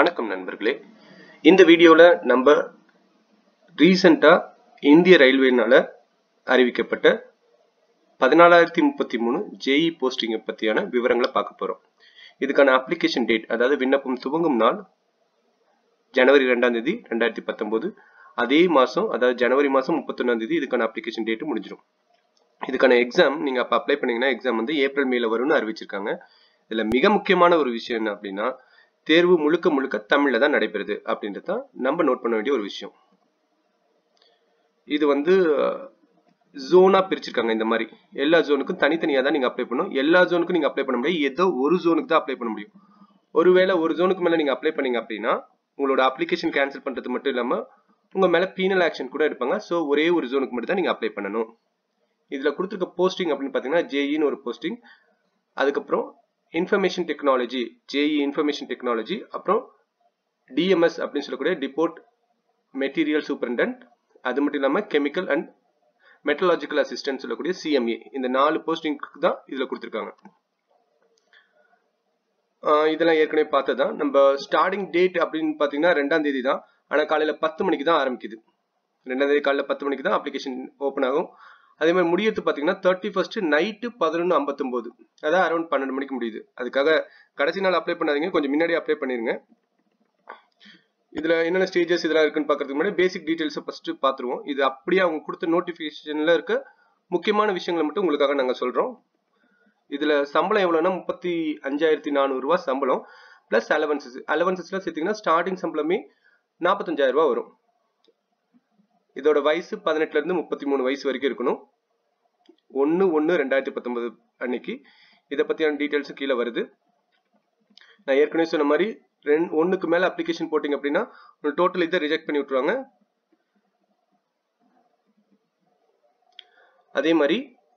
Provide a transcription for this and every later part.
வணக்கம் நண்பர்களே இந்த வீடியோவில் நம்ம ரீசண்டாக இந்திய ரயில்வேனால அறிவிக்கப்பட்ட பதினாலாயிரத்தி முப்பத்தி மூணு ஜேஇ போஸ்டிங்கை பற்றியான விவரங்களை பார்க்க போகிறோம் இதுக்கான அப்ளிகேஷன் டேட் அதாவது விண்ணப்பம் துவங்கும் நாள் ஜனவரி ரெண்டாம் தேதி ரெண்டாயிரத்தி பத்தொம்போது அதே மாதம் அதாவது ஜனவரி மாதம் முப்பத்தொன்னாம் தேதி இதுக்கான அப்ளிகேஷன் டேட்டு முடிஞ்சிடும் இதுக்கான எக்ஸாம் நீங்கள் அப்போ அப்ளை பண்ணீங்கன்னா எக்ஸாம் வந்து ஏப்ரல் மேல வரும்னு அறிவிச்சிருக்காங்க இதில் மிக முக்கியமான ஒரு விஷயம் என்ன அப்படின்னா தேர்வு முழுக்க முழுக்க தமிழ்ல தான் நடைபெறுது அப்படின்றது தான் நம்ம நோட் பண்ண வேண்டிய ஒரு விஷயம் இது வந்து ஜோனா பிரிச்சிருக்காங்க இந்த மாதிரி எல்லா ஜோனுக்கும் தனித்தனியாக தான் நீங்க அப்ளை பண்ணணும் எல்லா ஜோனுக்கும் நீங்க அப்ளை பண்ண முடியாது ஏதோ ஒரு ஜோனுக்கு தான் அப்ளை பண்ண முடியும் ஒருவேளை ஒரு ஜோனுக்கு மேல நீங்க அப்ளை பண்ணீங்க அப்படின்னா உங்களோட அப்ளிகேஷன் கேன்சல் பண்றது மட்டும் இல்லாம உங்க மேல பீனல் ஆக்ஷன் கூட எடுப்பாங்க ஸோ ஒரே ஒரு ஜோனுக்கு மட்டும் தான் நீங்க அப்ளை பண்ணணும் இதுல கொடுத்துருக்க போஸ்டிங் அப்படின்னு பாத்தீங்கன்னா ஜேஇன்னு ஒரு போஸ்டிங் அதுக்கப்புறம் information technology JE information technology அப்புறம் டிஎம்எஸ் அப்படின்னு சொல்லக்கூடிய டிபோர்ட் மெட்டீரியல் சூப்பரண்டன்ட் அது மட்டும் இல்லாமல் கெமிக்கல் அண்ட் மெட்டலாஜிக்கல் அசிஸ்டன்ட் சொல்லக்கூடிய சிஎம்ஏ இந்த நாலு போஸ்டிங்க்கு தான் இதில் கொடுத்துருக்காங்க இதெல்லாம் ஏற்கனவே பார்த்ததான் நம்ம ஸ்டார்டிங் டேட் அப்படின்னு பார்த்தீங்கன்னா ரெண்டாம் தேதி தான் ஆனால் காலையில் பத்து மணிக்கு தான் ஆரம்பிக்குது ரெண்டாம் தேதி காலையில் பத்து மணிக்கு தான் அப்ளிகேஷன் ஓப்பன் ஆகும் அதே மாதிரி முடியறது பார்த்தீங்கன்னா தேர்ட்டி ஃபர்ஸ்ட் நைட்டு பதினொன்று ஐம்பத்தொம்போது அதான் அரௌண்ட் பன்னெண்டு மணிக்கு முடியுது அதுக்காக கடைசி நாள் அப்ளை பண்ணாதீங்க கொஞ்சம் முன்னாடி அப்ளை பண்ணிருங்க இதுல என்னென்ன ஸ்டேஜஸ் இதெல்லாம் இருக்குன்னு பார்க்கறதுக்கு முன்னாடி பேசிக் டீடைல்ஸை ஃபர்ஸ்ட் பார்த்துருவோம் இது அப்படியே அவங்க கொடுத்த நோட்டிஃபிகேஷன்ல இருக்க முக்கியமான விஷயங்களை மட்டும் உங்களுக்காக நாங்கள் சொல்றோம் இதுல சம்பளம் எவ்வளோன்னா முப்பத்தி அஞ்சாயிரத்தி நானூறு ரூபாய் சம்பளம் பிளஸ் அலவன்சஸ் அலவன்சஸ்ல சேர்த்தீங்கன்னா ஸ்டார்டிங் சம்பளமே நாற்பத்தஞ்சாயிரம் ரூபாய் வரும் இதோட வயசு பதினெட்டுல இருந்து முப்பத்தி மூணு வயசு வரைக்கும் இருக்கணும் ஒன்று ஒன்று ரெண்டாயிரத்தி பத்தொன்பது அன்னைக்கு இதை பற்றியான டீட்டெயில்ஸும் கீழே வருது நான் ஏற்கனவே சொன்ன மாதிரி ரெண்டு ஒன்றுக்கு மேலே அப்ளிகேஷன் போட்டிங்க அப்படின்னா ஒரு டோட்டல் இதை ரிஜெக்ட் பண்ணி விட்ருவாங்க அதே மாதிரி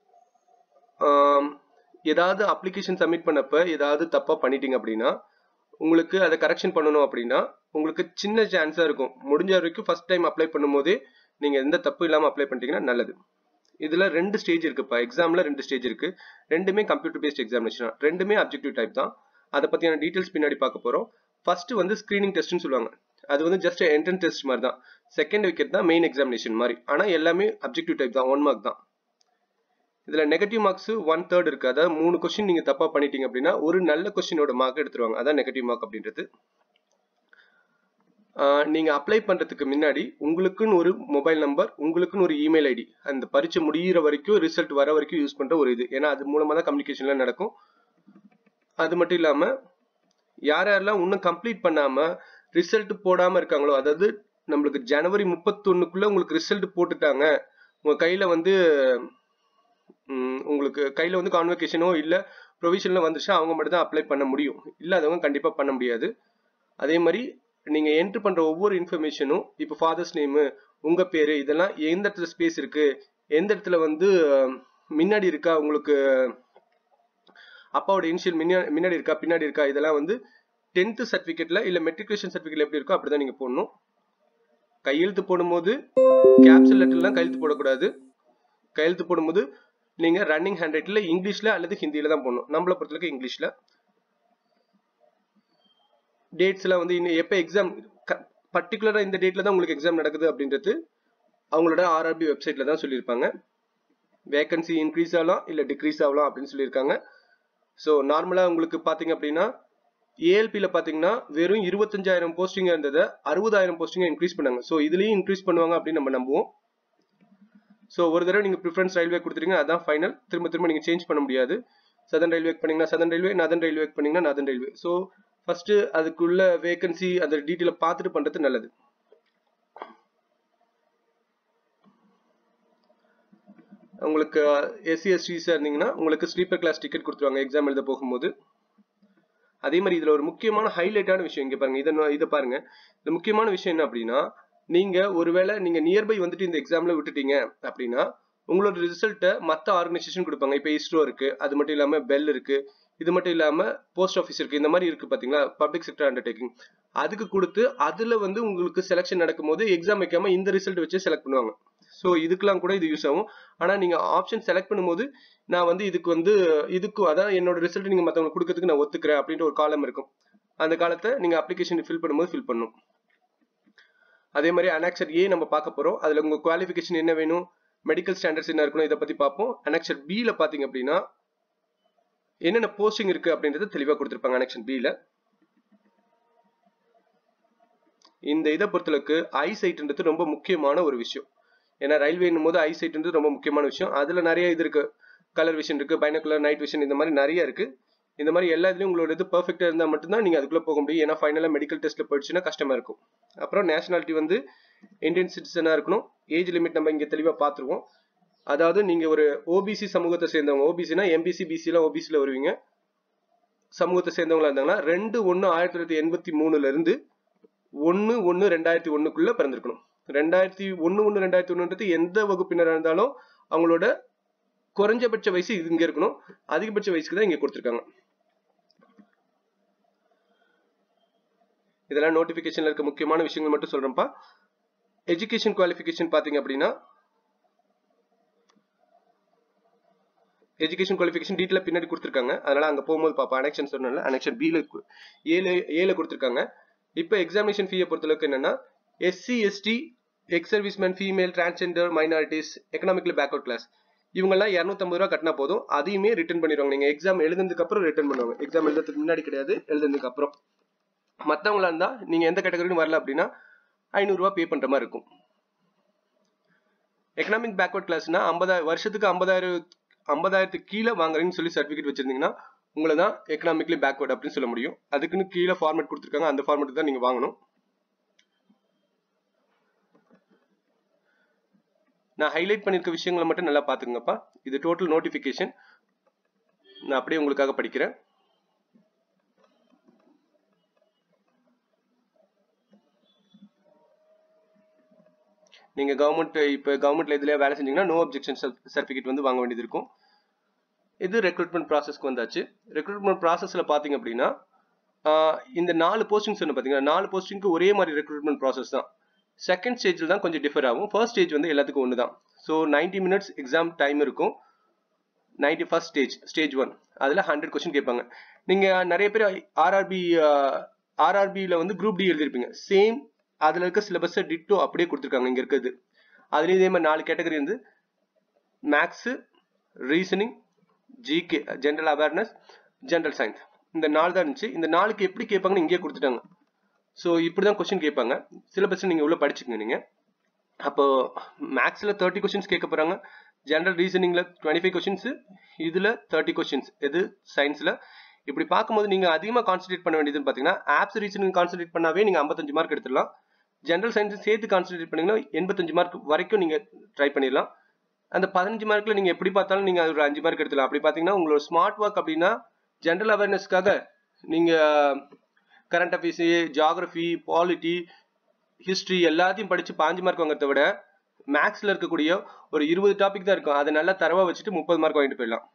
ஏதாவது அப்ளிகேஷன் சப்மிட் பண்ணப்ப ஏதாவது தப்பாக பண்ணிட்டீங்க அப்படின்னா உங்களுக்கு அதை கரெக்ஷன் பண்ணணும் அப்படின்னா உங்களுக்கு சின்ன சான்ஸாக இருக்கும் முடிஞ்ச வரைக்கும் ஃபர்ஸ்ட் டைம் அப்ளை பண்ணும்போதே நீங்கள் எந்த தப்பு இல்லாமல் அப்ளை பண்ணிட்டீங்கன்னா நல்லது இதில் ரெண்டு ஸ்டேஜ் இருக்குப்பா எக்ஸாமில் ரெண்டு ஸ்டேஜ் இருக்கு ரெண்டுமே கம்ப்யூட்டர் பேஸ்ட் எக்ஸாமினேஷன் ரெண்டுமே அப்ஜெக்டிவ் டைப் தான் அதை பற்றியான டீட்டெயில்ஸ் பின்னாடி பார்க்க போகிறோம் ஃபர்ஸ்ட் வந்து ஸ்க்ரீனிங் டெஸ்ட்னு சொல்லுவாங்க அது வந்து ஜஸ்ட் என்ட்ரன்ஸ் டெஸ்ட் மாதிரி தான் செகண்ட் விக்கெட் தான் மெயின் எக்ஸாமினேஷன் மாதிரி ஆனால் எல்லாமே அப்ஜெக்டிவ் டைப் தான் ஒன் மார்க் தான் இதில் நெகட்டிவ் மார்க்ஸ் ஒன் தேர்ட் இருக்கு அதாவது மூணு கொஸ்டின் நீங்கள் தப்பாக பண்ணிட்டீங்க அப்படின்னா ஒரு நல்ல கொஸ்டினோட மார்க் எடுத்துருவாங்க அதான் நெகட்டிவ் மார்க் அப்படின்றது நீங்க அப்ளை பண்றதுக்கு முன்னாடி உங்களுக்குன்னு ஒரு மொபைல் நம்பர் உங்களுக்குன்னு ஒரு இமெயில் ஐடி அந்த பரீட்சை முடிகிற வரைக்கும் ரிசல்ட் வர வரைக்கும் யூஸ் பண்ற ஒரு இது ஏன்னா அது மூலமா தான் கம்யூனிகேஷன்லாம் நடக்கும் அது மட்டும் இல்லாம யார் யாரெல்லாம் இன்னும் கம்ப்ளீட் பண்ணாம ரிசல்ட் போடாம இருக்காங்களோ அதாவது நம்மளுக்கு ஜனவரி முப்பத்தொன்னுக்குள்ள உங்களுக்கு ரிசல்ட் போட்டுட்டாங்க உங்க கையில வந்து உங்களுக்கு கையில வந்து கான்வெகேஷனோ இல்ல ப்ரொவிஷன்ல வந்துச்சுன்னா அவங்க மட்டும் தான் அப்ளை பண்ண முடியும் இல்லாதவங்க கண்டிப்பா பண்ண முடியாது அதே மாதிரி நீங்க என்ட்ரு பண்ற ஒவ்வொரு இன்ஃபர்மேஷனும் இப்போ ஃபாதர்ஸ் நேமு உங்க பேரு இதெல்லாம் எந்த இடத்துல ஸ்பேஸ் இருக்கு எந்த இடத்துல வந்து முன்னாடி இருக்கா உங்களுக்கு அப்பாவோட இனிஷியல் முன்னாடி இருக்கா பின்னாடி இருக்கா இதெல்லாம் வந்து டென்த் சர்டிபிகேட்ல இல்ல மெட்ரிகுலேஷன் சர்டிபிகேட்ல எப்படி இருக்கோ அப்படிதான் நீங்க போடணும் கையெழுத்து போடும்போது கேப்சல் லெட்டர்லாம் கையெழுத்து போடக்கூடாது கையெழுத்து போடும்போது நீங்க ரன்னிங் ஹேண்ட் ரைட்ல இங்கிலீஷ்ல அல்லது ஹிந்தியில தான் போடணும் நம்மளை பொறுத்தவரைக்கும் இங்கிலீஷ்ல டேட்ஸ் எல்லாம் வந்து இன்னும் எப்போ எக்ஸாம் பர்டிகுலரா இந்த டேட்ல தான் உங்களுக்கு எக்ஸாம் நடக்குது அப்படின்றது அவங்களோட ஆர்ஆர்பி வெப்சைட்ல தான் சொல்லியிருப்பாங்க வேகன்சி இன்க்ரீஸ் ஆகலாம் இல்லை டிக்ரீஸ் ஆகலாம் அப்படின்னு சொல்லியிருக்காங்க ஸோ நார்மலாக உங்களுக்கு பார்த்தீங்க அப்படின்னா ஏஎல்பியில் பார்த்தீங்கன்னா வெறும் இருபத்தஞ்சாயிரம் போஸ்டிங் இருந்ததை அறுபதாயிரம் போஸ்டிங்கை இன்க்ரீஸ் பண்ணாங்க ஸோ இதுலேயும் இன்க்ரீஸ் பண்ணுவாங்க அப்படின்னு நம்ம நம்புவோம் ஸோ ஒரு தடவை நீங்கள் ப்ரிஃபரன்ஸ் ரயில்வே கொடுத்துட்டீங்க அதான் ஃபைனல் திரும்ப திரும்ப நீங்கள் சேஞ்ச் பண்ண முடியாது சதன் ரயில்வே பண்ணீங்கன்னா சதன் ரயில்வே நதன் ரயில்வே பண்ணீங்கன்னா நதன் ரயில்வே ஸோ ஃபர்ஸ்ட் அதுக்குள்ள வேகன்சி அந்த டீட்டெயில பார்த்துட்டு பண்றது நல்லது உங்களுக்கு எஸ்சி எஸ்டிஸா இருந்தீங்கன்னா உங்களுக்கு ஸ்லீப்பர் கிளாஸ் டிக்கெட் கொடுத்துருவாங்க எக்ஸாம் எழுத போகும்போது அதே மாதிரி இதுல ஒரு முக்கியமான ஹைலைட்டான விஷயம் இங்க பாருங்க இதை இதை பாருங்க இந்த முக்கியமான விஷயம் என்ன அப்படின்னா நீங்க ஒருவேளை நீங்க நியர்பை வந்துட்டு இந்த எக்ஸாம்ல விட்டுட்டீங்க அப்படின்னா உங்களோட ரிசல்ட்டை மற்ற ஆர்கனைசேஷன் கொடுப்பாங்க இப்போ இஸ்ரோ இருக்கு அது மட்டும் இல்லாம பெல் இருக்கு இது மட்டும் இல்லாம போஸ்ட் ஆஃபீஸ் இருக்கு இந்த மாதிரி இருக்கு பாத்தீங்களா பப்ளிக் செக்டர் அண்டர்டேக்கிங் அதுக்கு கொடுத்து அதுல வந்து உங்களுக்கு செலக்ஷன் நடக்கும் போது எக்ஸாம் வைக்காம இந்த ரிசல்ட் வச்சு செலக்ட் பண்ணுவாங்க ஸோ இதுக்கெல்லாம் கூட இது யூஸ் ஆகும் ஆனா நீங்க ஆப்ஷன் செலக்ட் பண்ணும்போது நான் வந்து இதுக்கு வந்து இதுக்கு அதான் என்னோட ரிசல்ட் நீங்க மத்தவங்களுக்கு கொடுக்கறதுக்கு நான் ஒத்துக்கிறேன் அப்படின்ற ஒரு காலம் இருக்கும் அந்த காலத்தை நீங்கள் அப்ளிகேஷன் ஃபில் பண்ணும்போது ஃபில் பண்ணும் அதே மாதிரி அனாக்சர் ஏ நம்ம பார்க்க போகிறோம் அதில் உங்கள் குவாலிஃபிகேஷன் என்ன வேணும் மெடிக்கல் ஸ்டாண்டர்ட்ஸ் என்ன இருக்கணும் இதை பற்றி பார்ப்போம் அனாக்சர் பியில் பார்த்தீங்க அப்படின்னா என்னென்ன போஸ்டிங் இருக்கு அப்படின்றத தெளிவாக கொடுத்துருப்பாங்க அனெக்ஷன் பியில் இந்த இதை பொறுத்தளவுக்கு ஐ சைட்ன்றது ரொம்ப முக்கியமான ஒரு விஷயம் ஏன்னா ரயில்வேன்னும் போது ஐ சைட்ன்றது ரொம்ப முக்கியமான விஷயம் அதில் நிறைய இது இருக்கு கலர் விஷன் இருக்கு பைனகுலர் நைட் விஷன் இந்த மாதிரி நிறைய இருக்கு இந்த மாதிரி எல்லா இதுலயும் உங்களோட இது பர்ஃபெக்டா இருந்தால் மட்டும்தான் நீங்க அதுக்குள்ள போக முடியும் ஏன்னா ஃபைனலாக மெடிக்கல் டெஸ்ட்ல போயிடுச்சுன்னா கஷ்டமா இருக்கும் அப்புறம் நேஷனாலிட்டி வந்து இந்தியன் சிட்டிசனா இருக்கணும் ஏஜ் லிமிட் நம்ம இங்க தெளிவா பார்த்துருவோம் அதாவது நீங்க ஒரு ஓபிசி சமூகத்தை சேர்ந்தவங்க ஓபிசினா எம்பிசி பிசிலாம் ஓபிசியில் வருவீங்க சமூகத்தை சேர்ந்தவங்களா இருந்தாங்கன்னா ரெண்டு ஒன்று ஆயிரத்தி தொள்ளாயிரத்தி எண்பத்தி மூணுல இருந்து ஒன்று ஒன்று ரெண்டாயிரத்தி ஒன்றுக்குள்ள பிறந்திருக்கணும் ரெண்டாயிரத்தி ஒன்று ஒன்று ரெண்டாயிரத்தி ஒன்றுன்றது எந்த வகுப்பினராக இருந்தாலும் அவங்களோட குறைஞ்சபட்ச வயசு இது இங்க இருக்கணும் அதிகபட்ச வயசுக்கு தான் இங்க கொடுத்துருக்காங்க இதெல்லாம் நோட்டிபிகேஷன்ல இருக்க முக்கியமான விஷயங்கள் மட்டும் சொல்றேன்ப்பா எஜுகேஷன் குவாலிஃபிகேஷன் பாத்தீங்க அப்படின்னா எஜுகேஷன் குவாலிஃபிகேஷன் டீட்டெயில் பின்னாடி கொடுத்துருக்காங்க அதனால அங்கே போகும்போது பார்ப்போம் அனெக்ஷன் சொன்னால அனெக்ஷன் பியில் ஏழு ஏழு கொடுத்துருக்காங்க இப்போ எக்ஸாமினேஷன் ஃபீயை பொறுத்தளவுக்கு என்னன்னா SC ST ex serviceman female transgender minorities economically backward class இவங்கெல்லாம் இரநூத்தம்பது ரூபா கட்டினா போதும் அதையுமே ரிட்டர்ன் பண்ணிடுவாங்க நீங்கள் எக்ஸாம் எழுதுனதுக்கு அப்புறம் ரிட்டர்ன் பண்ணுவாங்க எக்ஸாம் எழுதுறதுக்கு முன்னாடி கிடையாது எழுதுனதுக்கு அப்புறம் மற்றவங்களா இருந்தால் நீங்கள் எந்த கேட்டகரியும் வரல அப்படின்னா ஐநூறுரூவா பே பண்ணுற மாதிரி இருக்கும் எக்கனாமிக் பேக்வர்ட் கிளாஸ்னா ஐம்பதாயிரம் வருஷத்துக்கு ஐம்பதாயிரம் ஐம்பதாயிரத்துக்கு கீழே வாங்குறீங்கன்னு சொல்லி சர்டிஃபிகேட் வச்சிருந்தீங்கன்னா உங்களை தான் எக்கனாமிக்லி பேக்வர்ட் அப்படின்னு சொல்ல முடியும் அதுக்குன்னு கீழே ஃபார்மேட் கொடுத்துருக்காங்க அந்த ஃபார்மேட் தான் நீங்கள் வாங்கணும் நான் ஹைலைட் பண்ணியிருக்க விஷயங்களை மட்டும் நல்லா பார்த்துக்கங்கப்பா இது டோட்டல் நோட்டிஃபிகேஷன் நான் அப்படியே உங்களுக்காக படிக்கிறேன் நீங்க கவர்மெண்ட் இப்போ கவர்மெண்ட்ல இதுல வேலை செஞ்சீங்கன்னா நோ அப்ஜெக்ஷன் சர்டிஃபிகேட் வந்து வாங்க வேண்டியது இருக்கும் இது ரெக்ரூட்மெண்ட் ப்ராசஸ்க்கு வந்தாச்சு ரெக்ரூட்மெண்ட் ப்ராசஸ்ல பாத்தீங்க அப்படின்னா இந்த நாலு போஸ்டிங்ஸ் ஒன்று பார்த்தீங்கன்னா நாலு போஸ்டிங்க்கு ஒரே மாதிரி ரெக்ரூட்மெண்ட் ப்ராசஸ் தான் செகண்ட் ஸ்டேஜில் தான் கொஞ்சம் டிஃபர் ஆகும் ஃபர்ஸ்ட் ஸ்டேஜ் வந்து எல்லாத்துக்கும் ஒன்று தான் so ninety minutes exam time இருக்கும் ninety first stage stage one அதில் ஹண்ட்ரட் கொஸ்டின் கேட்பாங்க நீங்கள் நிறைய பேர் ஆர்ஆர்பி ஆர்ஆர்பியில் வந்து குரூப் டி எழுதிருப்பீங்க சேம் அதில் இருக்க சிலபஸை டிட்டோ அப்படியே கொடுத்துருக்காங்க இங்கே இருக்குது அதுலேயும் இதே மாதிரி நாலு கேட்டகரி வந்து maths reasoning GK general awareness general science இந்த நாலு தான் இருந்துச்சு இந்த நாளுக்கு எப்படி கேட்பாங்கன்னு இங்கே கொடுத்துட்டாங்க ஸோ இப்படி தான் கொஸ்டின் கேட்பாங்க சிலபஸ் நீங்கள் உள்ள படிச்சுக்கங்க நீங்கள் அப்போ மேக்ஸில் தேர்ட்டி கொஸ்டின்ஸ் கேட்க போகிறாங்க ஜென்ரல் ரீசனிங்கில் டுவெண்ட்டி ஃபைவ் கொஸ்டின்ஸ் இதில் தேர்ட்டி கொஸ்டின்ஸ் எது சயின்ஸில் இப்படி பார்க்கும்போது நீங்கள் அதிகமாக கான்சன்ட்ரேட் பண்ண வேண்டியதுன்னு பார்த்தீங்கன்னா ஆப்ஸ் ரீசனிங் கான்சன்ட்ரேட் பண்ணாவே நீங்கள் ஐம்பத்தஞ்சு மார்க் எடுத்துடலாம் ஜென்ரல் சயின்ஸ் சேர்த்து கான்சன்ட்ரேட் பண்ணீங்கன்னா எண்பத்தஞ்சு மார்க் வரைக்கும் நீங்கள் ட்ரை பண்ணிடலாம் அந்த பதினஞ்சு மார்க்கில் நீங்கள் எப்படி பார்த்தாலும் நீங்கள் ஒரு அஞ்சு மார்க் எடுத்துலாம் அப்படி பார்த்தீங்கன்னா உங்களோட ஸ்மார்ட் ஒர்க் அப்படின்னா ஜென்ரல் அவேர்னஸ்க்காக நீங்கள் current affairs geography polity history எல்லாத்தையும் படித்து பாஞ்சு மார்க் வாங்குறத விட மேக்ஸில் இருக்கக்கூடிய ஒரு இருபது டாபிக் தான் இருக்கும் அதை நல்லா தரவாக வச்சுட்டு முப்பது மார்க் வாங்கிட்டு போயிடலாம்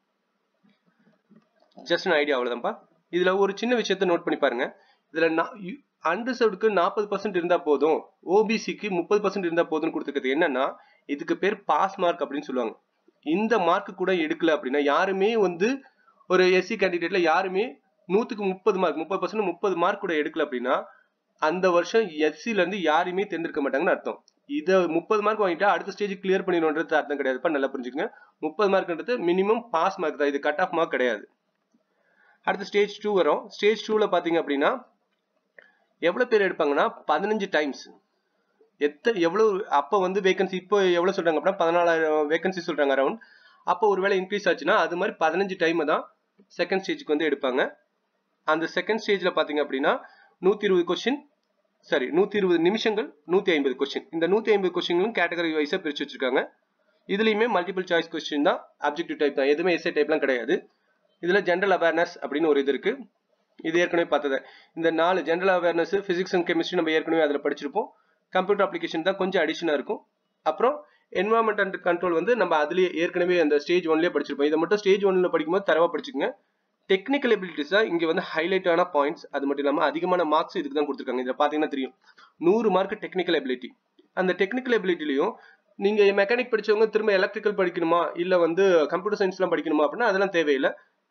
ஜஸ்ட் ஐடியா அவ்வளோதான்ப்பா இதில் ஒரு சின்ன விஷயத்த நோட் பண்ணி பாருங்க இதில் அன்ரிசர்வ்டுக்கு நாற்பது பர்சன்ட் இருந்தால் போதும் ஓபிசிக்கு முப்பது பர்சன்ட் இருந்தால் போதும்னு கொடுத்துருக்கிறது என்னன்னா இதுக்கு பேர் பாஸ் மார்க் அப்படின்னு சொல்லுவாங்க இந்த மார்க் கூட எடுக்கல அப்படின்னா யாருமே வந்து ஒரு எஸ்சி கேண்டிடேட்ல யாருமே நூற்றுக்கு முப்பது மார்க் முப்பது பர்சன்ட் முப்பது மார்க் கூட எடுக்கல அப்படின்னா அந்த வருஷம் எஸ்சில இருந்து யாருமே தேர்ந்தெடுக்க மாட்டாங்கன்னு அர்த்தம் இதை முப்பது மார்க் வாங்கிட்டா அடுத்த ஸ்டேஜ் கிளியர் பண்ணிடணுன்றது அர்த்தம் கிடையாதுப்பா நல்லா புரிஞ்சுக்கங்க முப்பது மார்க்ன்றது மினிமம் பாஸ் மார்க் தான் இது கட் ஆஃப் மார்க் கிடையாது அடுத்து ஸ்டேஜ் டூ வரும் ஸ்டேஜ் டூவில் பார்த்தீங்க அப்படின்னா எவ்வளோ பேர் எடுப்பாங்கன்னா பதினஞ்சு டைம்ஸ் எத்த எவ்வளோ அப்போ வந்து வேகன்சி இப்போ எவ்வளோ சொல்கிறாங்க அப்படின்னா பதினாலாயிரம் வேகன்சி சொல்கிறாங்க அரௌண்ட் அப்போ ஒருவேளை இன்க்ரீஸ் ஆச்சுன்னா அது மாதிரி பதினஞ்சு டைம் தான் செகண்ட் ஸ்டேஜுக்கு வந்து எடுப்பாங்க அந்த செகண்ட் ஸ்டேஜில் பார்த்தீங்க அப்படின்னா நூற்றி இருபது கொஸ்டின் சரி நூற்றி இருபது நிமிஷங்கள் நூற்றி ஐம்பது கொஸ்டின் இந்த நூற்றி ஐம்பது கொஸ்டின்களும் கேட்டகரி வைஸாக பிரித்து வச்சிருக்காங்க இதுலேயுமே மல்டிபிள் சாய்ஸ் கொஸ்டின் தான் அப்ஜெக்டிவ் டைப் தான் எதுவுமே எஸ்ஏ டைப்லாம் கிடையாது இதில் ஜென்ரல் அவேர்னஸ் அப்படின்னு ஒரு இது இருக்கு இது ஏற்கனவே பார்த்தது இந்த நாலு general awareness physics and chemistry நம்ம ஏற்கனவே அதில் படிச்சிருப்போம் கம்ப்யூட்டர் அப்ளிகேஷன் தான் கொஞ்சம் அடிஷனாக இருக்கும் அப்புறம் என்வரான்மெண்ட் அண்ட் கண்ட்ரோல் வந்து நம்ம அதுலேயே ஏற்கனவே அந்த ஸ்டேஜ் ஒன்லேயே படிச்சிருப்போம் இதை மட்டும் ஸ்டேஜ் ஒன்ல படிக்கும்போது தரவாக படிச்சுக்கோங்க டெக்னிக்கல் எபிலிட்டிஸ் தான் இங்கே வந்து ஹைலைட்டான பாயிண்ட்ஸ் அது மட்டும் இல்லாமல் அதிகமான மார்க்ஸ் இதுக்கு தான் கொடுத்துருக்காங்க இதில் பார்த்தீங்கன்னா தெரியும் நூறு மார்க் டெக்னிக்கல் எபிலிட்டி அந்த டெக்னிக்கல் எபிலிட்டிலையும் நீங்கள் மெக்கானிக் படிச்சவங்க திரும்ப எலக்ட்ரிக்கல் படிக்கணுமா இல்லை வந்து கம்ப்யூட்டர் சயின்ஸ்லாம் படிக்கணுமா அப்படின்னா அதெல்லாம் தேவையில்லை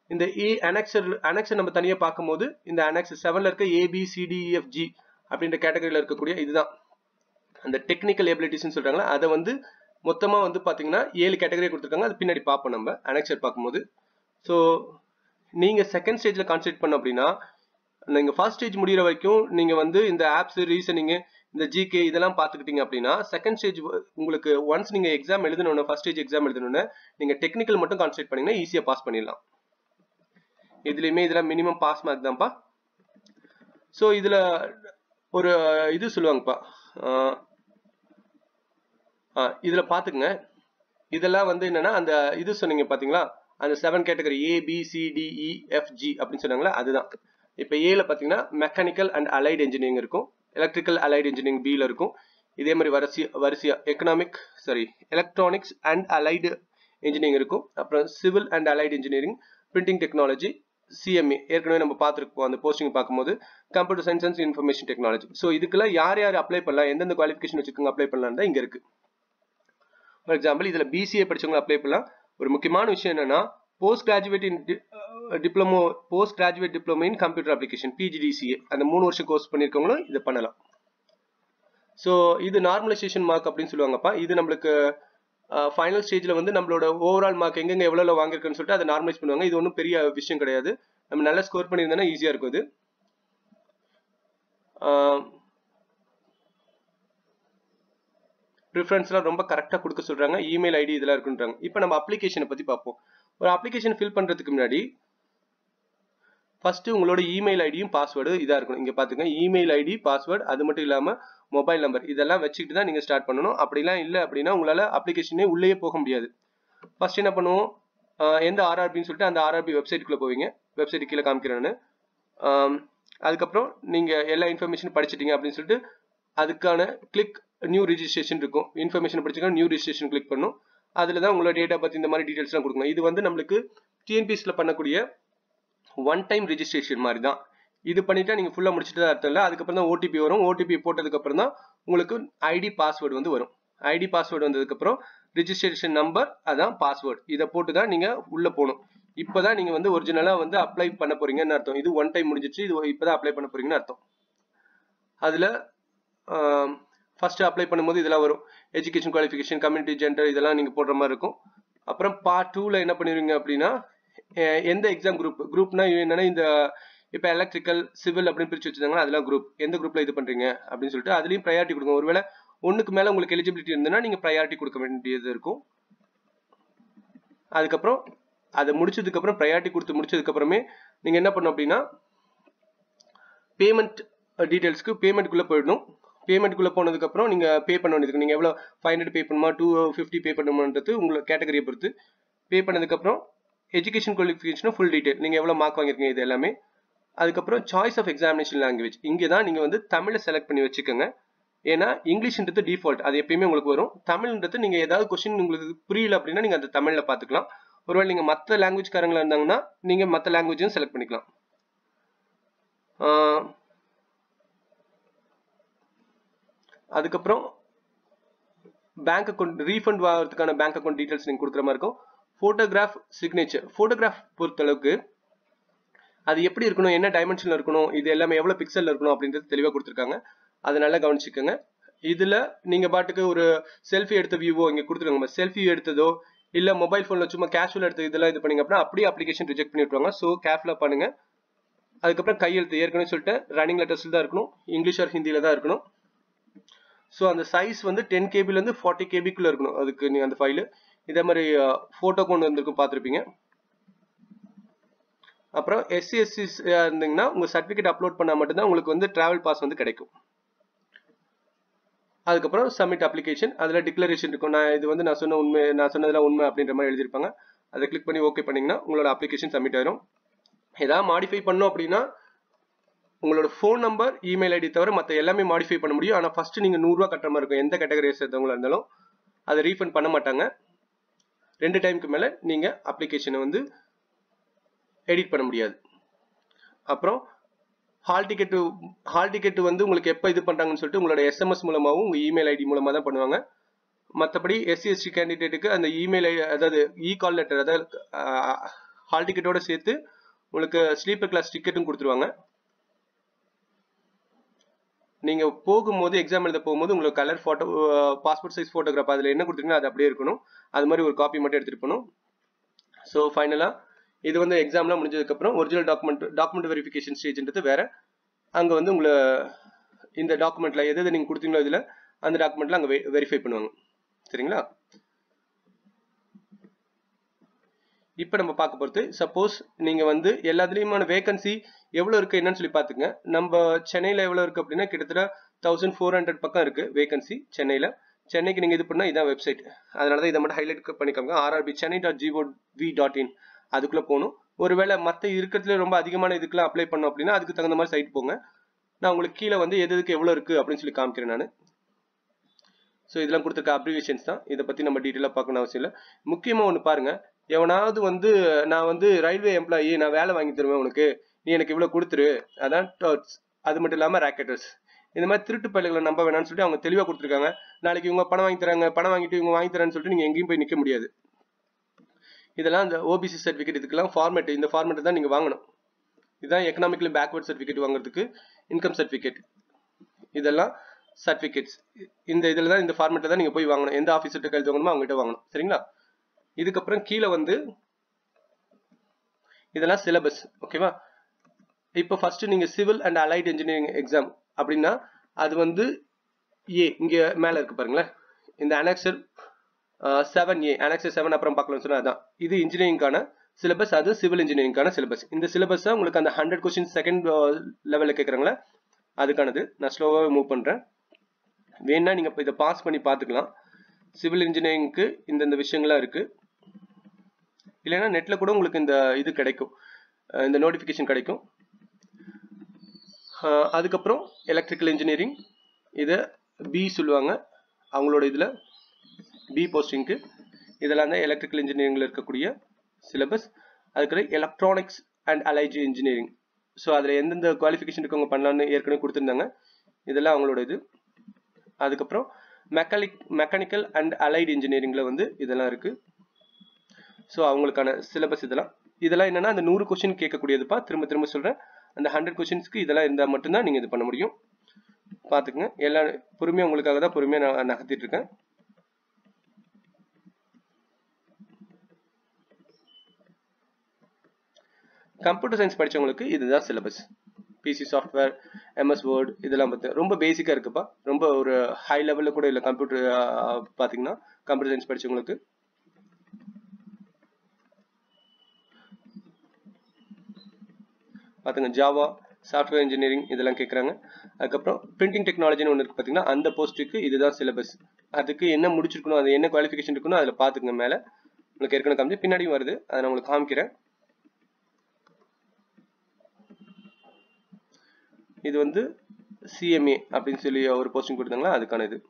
இந்த ஏ அனெக்சர் அனெக்சர் நம்ம தனியாக பார்க்கும்போது இந்த அனெக்ஸ் செவனில் இருக்க ஏபிசிடிஎஃப்ஜி அப்படின்ற கேட்டகரியில் இருக்கக்கூடிய இதுதான் அந்த டெக்னிக்கல் எபிலிட்டிஸ்னு சொல்கிறாங்களா அதை வந்து மொத்தமாக வந்து பார்த்தீங்கன்னா ஏழு கேட்டகரி கொடுத்துருக்காங்க அது பின்னாடி பார்ப்போம் நம்ம அனெக்சர் பார்க்கும்போது ஸோ நீங்கள் செகண்ட் ஸ்டேஜில் கான்சென்ட்ரேட் பண்ண அப்படின்னா நீங்கள் ஃபர்ஸ்ட் ஸ்டேஜ் முடிகிற வரைக்கும் நீங்கள் வந்து இந்த ஆப்ஸ் ரீசனிங்கு இந்த ஜிகே இதெல்லாம் பார்த்துக்கிட்டீங்க அப்படின்னா செகண்ட் ஸ்டேஜ் உங்களுக்கு ஒன்ஸ் நீங்கள் எக்ஸாம் எழுதணும்னு ஃபர்ஸ்ட் ஸ்டேஜ் எக்ஸாம் எழுதணும்னு நீங்கள் டெக்னிக்கல் மட்டும் கான்சென்ட்ரேட் பண்ணீங்கன்னா ஈஸியாக பாஸ் பண்ணிடலாம் இதுலேயுமே இதெல்லாம் மினிமம் பாஸ் மார்க் தான்ப்பா ஸோ இதில் ஒரு இது சொல்லுவாங்கப்பா இதில் பார்த்துக்குங்க இதெல்லாம் வந்து என்னன்னா அந்த இது சொன்னீங்க பார்த்தீங்களா அந்த seven category A B C D E F G அப்படின்னு சொன்னாங்களா அதுதான் இப்போ ஏல பார்த்தீங்கன்னா மெக்கானிக்கல் அண்ட் அலைடு இன்ஜினியரிங் இருக்கும் எலக்ட்ரிக்கல் அலைடு இன்ஜினியரிங் பியில் இருக்கும் இதே மாதிரி வரிசை வரிசையா economic sorry electronics and allied engineering இருக்கும் அப்புறம் civil and allied engineering printing technology CMA ஏற்கனவே நம்ம பார்த்துருப்போம் அந்த போஸ்டிங் பார்க்கும்போது computer science and information technology so இதுக்கெல்லாம் யார் யார் அப்ளை பண்ணலாம் எந்தெந்த குவாலிஃபிகேஷன் வச்சுக்கோங்க அப்ளை பண்ணலாம் தான் இங்கே இருக்கு ஃபார் எக்ஸாம்பிள் இதில் பிசிஏ படிச்சவங்க அப்ளை பண்ணலாம் ஒரு முக்கியமான விஷயம் என்னன்னா post graduate in diploma post graduate diploma in computer application PGDCA அந்த மூணு வருஷம் கோர்ஸ் பண்ணியிருக்கவங்களும் இதை பண்ணலாம் ஸோ இது நார்மலைசேஷன் மார்க் அப்படின்னு சொல்லுவாங்கப்பா இது நம்மளுக்கு ஃபைனல் ஸ்டேஜில் வந்து நம்மளோட ஓவரால் மார்க் எங்கெங்க எவ்வளோ வாங்கியிருக்குன்னு சொல்லிட்டு அதை நார்மலைஸ் பண்ணுவாங்க இது ஒன்றும் பெரிய விஷயம் கிடையாது நம்ம நல்லா ஸ்கோர் பண்ணியிருந்தோம்னா ஈஸியாக இருக்கும் இது ப்ரிஃபரன்ஸ்லாம் ரொம்ப கரெக்டாக கொடுக்க சொல்கிறாங்க இமெயில் ஐடி இதெல்லாம் இருக்குன்றாங்க இப்போ நம்ம அப்ளிகேஷனை பற்றி பார்ப்போம் ஒரு அப்ளிகேஷன் ஃபில் பண்ணுறதுக்கு முன்னாடி ஃபர்ஸ்ட் உங்களோட இமெயில் ஐடியும் பாஸ்வேர்டு இதாக இருக்கணும் இங்கே பார்த்துங்க இமெயில் ஐடி பாஸ்வேர்டு அது மட்டும் இல்லாமல் மொபைல் நம்பர் இதெல்லாம் வச்சுக்கிட்டு தான் நீங்கள் ஸ்டார்ட் பண்ணணும் அப்படிலாம் இல்லை அப்படின்னா உங்களால் அப்ளிகேஷனே உள்ளே போக முடியாது ஃபர்ஸ்ட் என்ன பண்ணுவோம் எந்த ஆர்ஆர்பின்னு சொல்லிட்டு அந்த ஆர்ஆர்பி வெப்சைட்டுக்குள்ளே போவீங்க வெப்சைட் கீழே காமிக்கிறேன்னு அதுக்கப்புறம் நீங்கள் எல்லா இன்ஃபர்மேஷன் படிச்சிட்டீங்க அப்படின்னு சொல்லிட்டு அதுக்கான கிளிக் நியூ ரிஜிஸ்ட்ரேஷன் இருக்கும் இன்ஃபர்மேஷன் படிச்சிருக்கா நியூ ரிஜிஸ்ட்ரேஷன் கிளிக் பண்ணும் அதில் தான் உங்களோட டேட்டா பற்றி இந்த மாதிரி டீட்டெயில்ஸ்லாம் கொடுக்கணும் இது வந்து நம்மளுக்கு டிஎன்பிஎஸ்சில் பண்ணக்கூடிய ஒன் டைம் ரிஜிஸ்ட்ரேஷன் மாதிரி தான் இது பண்ணிட்டா நீங்கள் ஃபுல்லாக முடிச்சுட்டு தான் அர்த்தம் இல்லை அதுக்கப்புறம் தான் ஓடிபி வரும் ஓடிபி போட்டதுக்கப்புறம் தான் உங்களுக்கு ஐடி பாஸ்வேர்டு வந்து வரும் ஐடி பாஸ்வேர்டு வந்ததுக்கப்புறம் ரிஜிஸ்ட்ரேஷன் நம்பர் அதான் பாஸ்வேர்டு இதை போட்டு தான் நீங்கள் உள்ளே போகணும் இப்போ தான் நீங்கள் வந்து ஒரிஜினலாக வந்து அப்ளை பண்ண போறீங்கன்னு அர்த்தம் இது ஒன் டைம் முடிஞ்சிச்சு இது இப்போ தான் அப்ளை பண்ண போறீங்கன்னு அர்த்தம் அதில் ஃபர்ஸ்ட் அப்ளை பண்ணும்போது இதெல்லாம் வரும் எஜுகேஷன் குவாலிஃபிகேஷன் கம்யூனிட்டி ஜெண்டர் இதெல்லாம் நீங்கள் போடுற மாதிரி இருக்கும் அப்புறம் பார்ட் டூவில் என்ன பண்ணுவீங்க அப்படின்னா எந்த எக்ஸாம் குரூப் குரூப்னா என்னன்னா இந்த இப்போ எலக்ட்ரிக்கல் சிவில் அப்படின்னு பிரிச்சு வச்சிருந்தாங்கன்னா அதெல்லாம் குரூப் எந்த குரூப்ல இது பண்றீங்க அப்படின்னு சொல்லிட்டு அதுலயும் ப்ரையாரிட்டி கொடுங்க ஒருவேளை ஒன்றுக்கு மேல உங்களுக்கு எலிஜிபிலிட்டி இருந்ததுன்னா நீங்க ப்ரையாரிட்டி கொடுக்க வேண்டியது இருக்கும் அதுக்கப்புறம் அதை முடிச்சதுக்கு அப்புறம் ப்ரையாரிட்டி கொடுத்து முடிச்சதுக்கு அப்புறமே நீங்க என்ன பண்ணும் அப்படின்னா பேமெண்ட் டீடைல்ஸ்க்கு பேமெண்ட்குள்ள போயிடணும் பேமெண்ட்குள்ள போனதுக்கு அப்புறம் நீங்க பே பண்ண வேண்டியது நீங்க எவ்வளவு ஃபைவ் ஹண்ட்ரட் பே பண்ணுமா டூ ஃபிஃப்டி பே பண்ணுமான்றது உங்களை கேட்டகரியை பொறுத்து பே பண்ணதுக்கு அப்புறம் எஜுகேஷன் குவாலிஃபிகேஷனும் ஃபுல் டீடைல் நீங்க எவ்வளவு மார்க் வாங்கிருக்கீங்க இது எல்லாமே அதுக்கப்புறம் சாய்ஸ் ஆஃப் எக்ஸாமினேஷன் லாங்குவேஜ் இங்கே தான் நீங்கள் வந்து தமிழை செலக்ட் பண்ணி வச்சுக்கோங்க ஏன்னா இங்கிலீஷ்ன்றது டிஃபால்ட் அது எப்பயுமே உங்களுக்கு வரும் தமிழ்ன்றது நீங்கள் ஏதாவது கொஸ்டின் உங்களுக்கு புரியல அப்படின்னா நீங்கள் அந்த தமிழில் பார்த்துக்கலாம் ஒருவேளை நீங்கள் மற்ற லாங்குவேஜ்காரங்களா இருந்தாங்கன்னா நீங்கள் மற்ற லாங்குவேஜும் செலக்ட் பண்ணிக்கலாம் அதுக்கப்புறம் பேங்க் அக்கௌண்ட் ரீஃபண்ட் ஆகிறதுக்கான பேங்க் அக்கௌண்ட் டீட்டெயில்ஸ் நீங்கள் கொடுக்குற மாதிரி இருக்கும் ஃபோட்டோகிராஃப் சிக்னேச்சர் ஃபோட்டோகிராஃப் பொறுத்தளவுக்கு அது எப்படி இருக்கணும் என்ன டைமென்ஷன்ல இருக்கணும் இது எல்லாமே எவ்வளவு பிக்சல்ல இருக்கணும் அப்படின்றது தெளிவாக கொடுத்துருக்காங்க அதை நல்லா கவனிச்சுக்கோங்க இதுல நீங்க பாட்டுக்கு ஒரு செல்ஃபி எடுத்த வியூவோ இங்க கொடுத்துருக்காங்க செல்ஃபி எடுத்ததோ இல்ல மொபைல் போன்ல சும்மா கேஷுவல் எடுத்து இதெல்லாம் இது பண்ணீங்க அப்படின்னா அப்படியே அப்ளிகேஷன் ரிஜெக்ட் பண்ணி விட்டுருவாங்க ஸோ கேர்ஃபுல்லா பண்ணுங்க அதுக்கப்புறம் கையெழுத்து ஏற்கனவே சொல்லிட்டேன் ரன்னிங் லெட்டர்ஸ்ல தான் இருக்கணும் இங்கிலீஷ் ஆர் ஹிந்தியில தான் இருக்கணும் ஸோ அந்த சைஸ் வந்து டென் கேபிலேருந்து ஃபார்ட்டி கேபிக்குள்ள இருக்கணும் அதுக்கு நீங்க அந்த ஃபைலு இதே மாதிரி ஃபோட்டோ கொண்டு வந்திருக்கும் பார்த்துருப்பீங்க அப்புறம் எஸ்சி எஸ்சி இருந்தீங்கன்னா உங்க சர்டிஃபிகேட் அப்லோட் பண்ணா மட்டும்தான் உங்களுக்கு வந்து டிராவல் பாஸ் வந்து கிடைக்கும் அதுக்கப்புறம் சப்மிட் அப்ளிகேஷன் அதில் டிக்ளரேஷன் இருக்கும் நான் இது வந்து நான் சொன்ன உண்மை நான் சொன்னதெல்லாம் உண்மை அப்படின்ற மாதிரி எழுதியிருப்பாங்க அதை கிளிக் பண்ணி ஓகே பண்ணீங்கன்னா உங்களோட அப்ளிகேஷன் சப்மிட் ஆயிரும் ஏதாவது மாடிஃபை பண்ணோம் அப்படின்னா உங்களோட ஃபோன் நம்பர் இமெயில் ஐடி தவிர மற்ற எல்லாமே மாடிஃபை பண்ண முடியும் ஆனால் ஃபர்ஸ்ட் நீங்கள் நூறுரூவா கட்டுற மாதிரி இருக்கும் எந்த கேட்டகரியை சேர்ந்தவங்களா இருந்தாலும் அதை ரீஃபண்ட் பண்ண மாட்டாங்க ரெண்டு டைமுக்கு மேலே நீங்கள் அப்ளிகேஷனை வந்து எடிட் பண்ண முடியாது அப்புறம் ஹால் டிக்கெட்டு ஹால் டிக்கெட் வந்து உங்களுக்கு எப்போ இது பண்ணுறாங்கன்னு சொல்லிட்டு உங்களோட எஸ்எம்எஸ் மூலமாகவும் உங்கள் இமெயில் ஐடி மூலமாக தான் பண்ணுவாங்க மற்றபடி எஸ்சி எஸ்டி கேண்டிடேட்டுக்கு அந்த இமெயில் அதாவது இ கால் லெட்டர் அதாவது ஹால் டிக்கெட்டோட சேர்த்து உங்களுக்கு ஸ்லீப்பர் கிளாஸ் டிக்கெட்டும் கொடுத்துருவாங்க நீங்க போகும்போது எக்ஸாம் எழுத போகும்போது உங்களுக்கு colour photo passport size photograph அதுல என்ன கொடுத்துருக்கீங்களோ அது அப்படியே இருக்கணும் அது மாதிரி ஒரு காப்பி மட்டும் எடுத்துட்டு போகணும் ஸோ ஃபைனலா இது வந்து எக்ஸாம்லாம் முடிஞ்சதுக்கு அப்புறம் ஒரிஜினல் டாக்குமெண்ட் டாக்குமெண்ட் வெரிஃபிகேஷன் ஸ்டேஜ்ன்றது வேற அங்க வந்து உங்களை இந்த டாக்குமெண்ட்ல எது எது நீங்க கொடுத்தீங்களோ இதுல அந்த டாக்குமெண்ட்ல அங்க வெரிஃபை பண்ணுவாங்க சரிங்களா இப்போ நம்ம பார்க்க போகிறது சப்போஸ் நீங்கள் வந்து எல்லாத்துலேயுமான வேகன்சி எவ்வளோ இருக்குது என்னன்னு சொல்லி பார்த்துங்க நம்ம சென்னையில் எவ்வளோ இருக்குது அப்படின்னா கிட்டத்தட்ட தௌசண்ட் ஃபோர் ஹண்ட்ரட் பக்கம் இருக்குது வேகன்சி சென்னையில் சென்னைக்கு நீங்கள் இது பண்ணால் இதான் வெப்சைட் அதனால தான் இதை மட்டும் ஹைலைட் பண்ணிக்கோங்க RRB Chennai dot G O V dot in அதுக்குள்ளே போகணும் ஒருவேளை மற்ற இருக்கிறதுல ரொம்ப அதிகமான இதுக்கெல்லாம் அப்ளை பண்ணோம் அப்படின்னா அதுக்கு தகுந்த மாதிரி சைட் போங்க நான் உங்களுக்கு கீழே வந்து எது எதுக்கு எவ்வளோ இருக்குது அப்படின்னு சொல்லி காமிக்கிறேன் நான் ஸோ இதெல்லாம் கொடுத்துருக்க அப்ரிவேஷன்ஸ் தான் இதை பற்றி நம்ம டீட்டெயிலாக பார்க்கணும் அவசியம் இல்லை முக்கியமாக ஒன்று பாருங்க எவனாவது வந்து நான் வந்து ரயில்வே எம்ப்ளாயி நான் வேலை வாங்கி தருவேன் உனக்கு நீ எனக்கு இவ்வளோ கொடுத்துரு அதான் டர்ட்ஸ் அது மட்டும் இல்லாமல் ராக்கெட்டர்ஸ் இந்த மாதிரி திருட்டு பள்ளிகளை நம்ப வேணாம்னு சொல்லிட்டு அவங்க தெளிவாக கொடுத்துருக்காங்க நாளைக்கு இவங்க பணம் வாங்கி தராங்க பணம் வாங்கிட்டு இவங்க வாங்கி தரேன்னு சொல்லிட்டு நீங்கள் எங்கேயும் போய் நிற்க முடியாது இதெல்லாம் இந்த ஓபிசி சர்டிஃபிகேட் இதுக்கெல்லாம் ஃபார்மேட் இந்த ஃபார்மேட் தான் நீங்கள் வாங்கணும் இதுதான் எக்கனாமிக்கலி பேக்வர்ட் சர்டிஃபிகேட் வாங்குறதுக்கு இன்கம் சர்டிஃபிகேட் இதெல்லாம் சர்டிஃபிகேட்ஸ் இந்த இதில் தான் இந்த ஃபார்மேட்டில் தான் நீங்கள் போய் வாங்கணும் எந்த ஆஃபீஸர்கிட்ட கழுத்து வாங்கணுமோ அவங்ககிட்ட வாங்கணும் சரிங்களா இதுக்கப்புறம் கீழே வந்து இதெல்லாம் சிலபஸ் ஓகேவா இப்போ ஃபர்ஸ்ட் நீங்கள் civil and allied engineering exam அப்படின்னா அது வந்து ஏ இங்கே மேலே இருக்கு பாருங்களேன் இந்த annexure seven A annexure seven அப்புறம் பார்க்கலாம்னு சொன்னால் அதான் இது இன்ஜினியரிங்கான சிலபஸ் அது சிவில் இன்ஜினியரிங்கான சிலபஸ் இந்த சிலபஸ் தான் உங்களுக்கு அந்த ஹண்ட்ரட் கொஸ்டின் செகண்ட் லெவலில் கேட்குறாங்களே அதுக்கானது நான் ஸ்லோவாகவே மூவ் பண்ணுறேன் வேணா நீங்கள் இப்போ இதை பாஸ் பண்ணி பார்த்துக்கலாம் சிவில் இன்ஜினியரிங்க்கு இந்தந்த விஷயங்கள்லாம் இருக்குது இல்லைன்னா நெட்டில் கூட உங்களுக்கு இந்த இது கிடைக்கும் இந்த நோட்டிஃபிகேஷன் கிடைக்கும் அதுக்கப்புறம் எலக்ட்ரிக்கல் இன்ஜினியரிங் இதை பி சொல்லுவாங்க அவங்களோட இதில் பி போஸ்டிங்க்கு இதெல்லாம் தான் எலக்ட்ரிக்கல் இன்ஜினியரிங்கில் இருக்கக்கூடிய சிலபஸ் அதுக்கப்புறம் electronics and allied engineering so அதில் எந்தெந்த குவாலிஃபிகேஷன் இருக்கவங்க பண்ணலான்னு ஏற்கனவே கொடுத்துருந்தாங்க இதெல்லாம் அவங்களோட இது அதுக்கப்புறம் மெக்கானிக் மெக்கானிக்கல் அண்ட் அலைடு இன்ஜினியரிங்கில் வந்து இதெல்லாம் இருக்குது ஸோ அவங்களுக்கான சிலபஸ் இதெல்லாம் இதெல்லாம் என்னன்னா அந்த நூறு கொஸ்டின் கேட்கக்கூடியதுப்பா திரும்ப திரும்ப சொல்கிறேன் அந்த ஹண்ட்ரட் கொஸ்டின்ஸ்க்கு இதெல்லாம் இருந்தால் மட்டும்தான் நீங்கள் இது பண்ண முடியும் பார்த்துக்குங்க எல்லா பொறுமையாக உங்களுக்காக தான் பொறுமையாக நான் நகர்த்திட்டு இருக்கேன் கம்ப்யூட்டர் சயின்ஸ் படித்தவங்களுக்கு இதுதான் syllabus PC software MS Word இதெல்லாம் பார்த்து ரொம்ப பேசிக்காக இருக்குப்பா ரொம்ப ஒரு ஹை லெவலில் கூட இல்லை கம்ப்யூட்டர் பார்த்தீங்கன்னா கம்ப்யூட்டர் சயின்ஸ் படித்தவங்களுக்கு பார்த்துங்க ஜாவா சாஃப்ட்வேர் இன்ஜினியரிங் இதெல்லாம் கேட்குறாங்க அதுக்கப்புறம் பிரிண்டிங் டெக்னாலஜின்னு ஒன்று இருக்குது பார்த்தீங்கன்னா அந்த போஸ்ட்டுக்கு இதுதான் சிலபஸ் அதுக்கு என்ன முடிச்சிருக்கணும் அது என்ன குவாலிஃபிகேஷன் இருக்கணும் அதில் பார்த்துங்க மேலே உங்களுக்கு ஏற்கனவே காமிச்சு பின்னாடியும் வருது அதை நான் உங்களுக்கு காமிக்கிறேன் இது வந்து சிஎம்ஏ அப்படின்னு சொல்லி ஒரு போஸ்டிங் கொடுத்தாங்களா அதுக்கான இது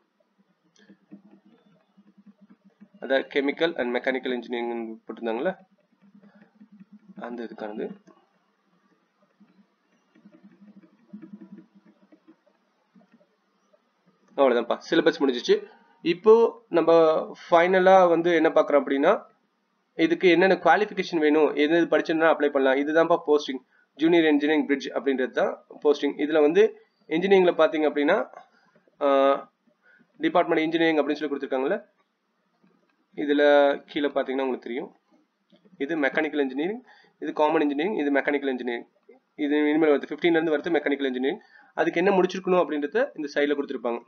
அதான் கெமிக்கல் அண்ட் மெக்கானிக்கல் இன்ஜினியரிங் போட்டிருந்தாங்களா அந்த இதுக்கானது அவ்வளோதான்ப்பா சிலபஸ் முடிஞ்சிச்சு இப்போ நம்ம ஃபைனலாக வந்து என்ன பார்க்குறோம் அப்படின்னா இதுக்கு என்னென்ன குவாலிஃபிகேஷன் வேணும் எது எது படிச்சிருந்தா அப்ளை பண்ணலாம் இதுதான்ப்பா போஸ்டிங் ஜூனியர் இன்ஜினியரிங் பிரிட்ஜ் அப்படின்றது தான் போஸ்டிங் இதில் வந்து இன்ஜினியரிங்கில் பார்த்தீங்க அப்படின்னா டிபார்ட்மெண்ட் இன்ஜினியரிங் அப்படின்னு சொல்லி கொடுத்துருக்காங்கல்ல இதில் கீழே பார்த்தீங்கன்னா உங்களுக்கு தெரியும் இது மெக்கானிக்கல் இன்ஜினியரிங் இது காமன் இன்ஜினியரிங் இது மெக்கானிக்கல் இன்ஜினியரிங் இது இனிமேல் வருது ஃபிஃப்டீன்லேருந்து வருது மெக்கானிக்கல் இன்ஜினியரிங் அதுக்கு என்ன முடிச்சிருக்கணும் அப்படின்றத இந்த சைடில் கொடுத்துருப்பாங்க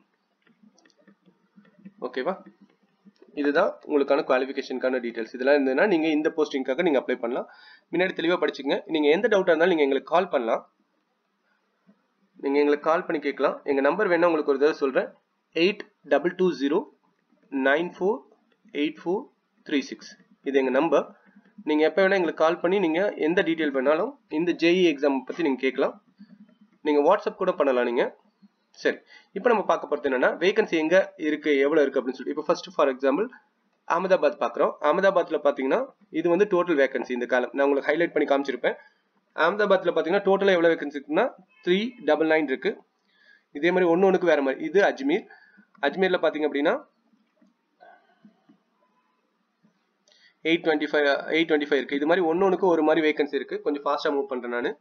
ஓகேவா இதுதான் உங்களுக்கான குவாலிஃபிகேஷனுக்கான டீட்டெயில்ஸ் இதெல்லாம் இருந்ததுன்னா நீங்கள் இந்த போஸ்டிங்காக நீங்கள் அப்ளை பண்ணலாம் முன்னாடி தெளிவாக படிச்சுங்க நீங்கள் எந்த டவுட்டாக இருந்தாலும் நீங்கள் எங்களுக்கு கால் பண்ணலாம் நீங்கள் எங்களுக்கு கால் பண்ணி கேட்கலாம் எங்கள் நம்பர் வேணால் உங்களுக்கு ஒரு தடவை சொல்கிறேன் eight double two zero nine four eight four three six இது எங்கள் நம்பர் நீங்கள் எப்போ வேணால் எங்களுக்கு கால் பண்ணி நீங்கள் எந்த டீட்டெயில் வேணாலும் இந்த ஜேஇ எக்ஸாம் பற்றி நீங்கள் கேட்கலாம் நீங்கள் வாட்ஸ்அப் கூட பண்ணலாம் நீங்கள் சரி இப்போ நம்ம பார்க்க போகிறது என்னன்னா வேகன்சி எங்க இருக்கு எவ்வளவு இருக்கு அப்படின்னு சொல்லி இப்போ ஃபர்ஸ்ட் ஃபார் எக்ஸாம்பிள் அகமதாபாத் பார்க்குறோம் அகமதாபாத்ல பார்த்தீங்கன்னா இது வந்து டோட்டல் வேகன்சி இந்த காலம் நான் உங்களுக்கு ஹைலைட் பண்ணி காமிச்சிருப்பேன் அகமதாபாத்ல பார்த்தீங்கன்னா டோட்டலாக எவ்வளோ வேகன்சி இருக்குன்னா த்ரீ டபுள் நைன் இருக்கு இதே மாதிரி ஒன்று ஒன்றுக்கு வேற மாதிரி இது அஜ்மீர் அஜ்மீர்ல பார்த்தீங்க அப்படின்னா eight twenty five eight twenty five இருக்கு இது மாதிரி ஒன்று ஒன்றுக்கு ஒரு மாதிரி வேகன்சி இருக்கு கொஞ்சம் ஃபாஸ்ட்டாக மூவ் பண்ணுறேன் நான்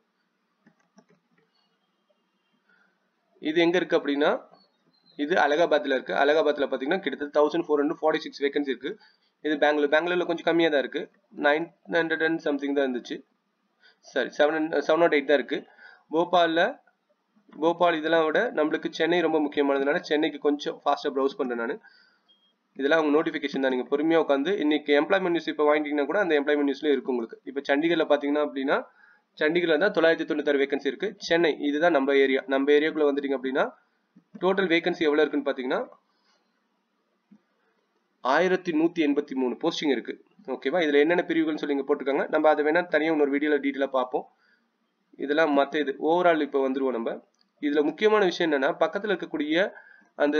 இது எங்க இருக்கு அப்படின்னா இது அலகாபாத்ல இருக்கு அலகாபாத்ல பாத்தீங்கன்னா கிட்டத்தட்ட thousand four hundred forty six vacancy இருக்கு இது பெங்களூர் பெங்களூர்ல கொஞ்சம் கம்மியாக தான் இருக்கு நைன் ஹண்ட்ரட் அண்ட் சம்திங் தான் இருந்துச்சு சரி செவன் செவன் நாட் எயிட் தான் இருக்கு போபாலில் போபால் இதெல்லாம் விட நம்மளுக்கு சென்னை ரொம்ப முக்கியமானதுனால சென்னைக்கு கொஞ்சம் ஃபாஸ்ட்டாக ப்ரௌஸ் பண்ணுறேன் நான் இதெல்லாம் அவங்க நோட்டிஃபிகேஷன் தான் நீங்கள் பொறுமையாக உட்காந்து இன்னைக்கு எம்ப்ளாய்மெண்ட் நியூஸ் இப்போ வாங்கிட்டீங்கன்னா கூட அந்த எம்ப்ளாய்மெண்ட் நியூஸ்ல இருக்கு உங்களுக்கு இப்போ சண்டிகரில் பார்த்தீங்கன்னா அப்படின்னா சண்டிகரில் தான் தொள்ளாயிரத்தி தொண்ணூத்தாறு வேகன்சி இருக்கு சென்னை இதுதான் நம்ம ஏரியா நம்ம ஏரியாக்குள்ள வந்துட்டீங்க அப்படின்னா டோட்டல் வேகன்சி எவ்வளோ இருக்குன்னு பார்த்தீங்கன்னா ஆயிரத்தி நூற்றி எண்பத்தி மூணு போஸ்டிங் இருக்கு ஓகேவா இதில் என்னென்ன பிரிவுகள்னு சொல்லி இங்கே போட்டிருக்காங்க நம்ம அதை வேணா தனியாக இன்னொரு வீடியோவில் டீட்டெயிலாக பார்ப்போம் இதெல்லாம் மற்ற இது ஓவரால் இப்போ வந்துருவோம் நம்ம இதில் முக்கியமான விஷயம் என்னன்னா பக்கத்தில் இருக்கக்கூடிய அந்த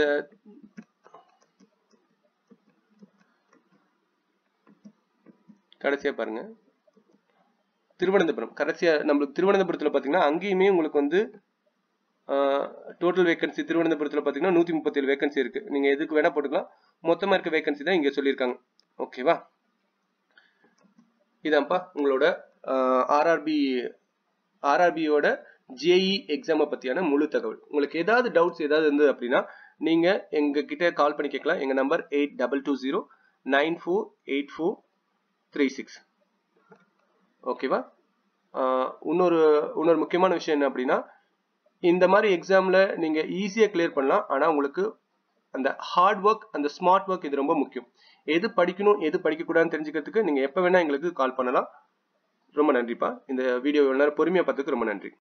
கடைசியாக பாருங்க திருவனந்தபுரம் கடைசியாக நம்மளுக்கு திருவனந்தபுரத்தில் பார்த்தீங்கன்னா அங்கேயுமே உங்களுக்கு வந்து டோட்டல் வேகன்சி திருவனந்தபுரத்தில் பார்த்தீங்கன்னா நூற்றி முப்பத்தேழு வேகன்சி இருக்கு நீங்கள் எதுக்கு வேணா போட்டுக்கலாம் மொத்தமாக இருக்க வேகன்சி தான் இங்கே சொல்லியிருக்காங்க ஓகேவா இதான்ப்பா உங்களோட ஆர்ஆர்பி ஆர்ஆர்பியோட ஜேஇ எக்ஸாமை பற்றியான முழு தகவல் உங்களுக்கு ஏதாவது டவுட்ஸ் ஏதாவது இருந்தது அப்படின்னா நீங்கள் எங்ககிட்ட கால் பண்ணி கேட்கலாம் எங்கள் number eight double two zero nine four eight four three six ஓகேவா இன்னொரு இன்னொரு முக்கியமான விஷயம் என்ன அப்படின்னா இந்த மாதிரி எக்ஸாமில் நீங்கள் ஈஸியாக கிளியர் பண்ணலாம் ஆனால் உங்களுக்கு அந்த ஹார்ட் ஒர்க் அந்த ஸ்மார்ட் ஒர்க் இது ரொம்ப முக்கியம் எது படிக்கணும் எது படிக்கக்கூடாதுன்னு தெரிஞ்சுக்கிறதுக்கு நீங்கள் எப்போ வேணால் எங்களுக்கு கால் பண்ணலாம் ரொம்ப நன்றிப்பா இந்த வீடியோ இவ்வளோ நேரம் பொறுமையாக பார்த்துக்கு ரொம்ப நன்றி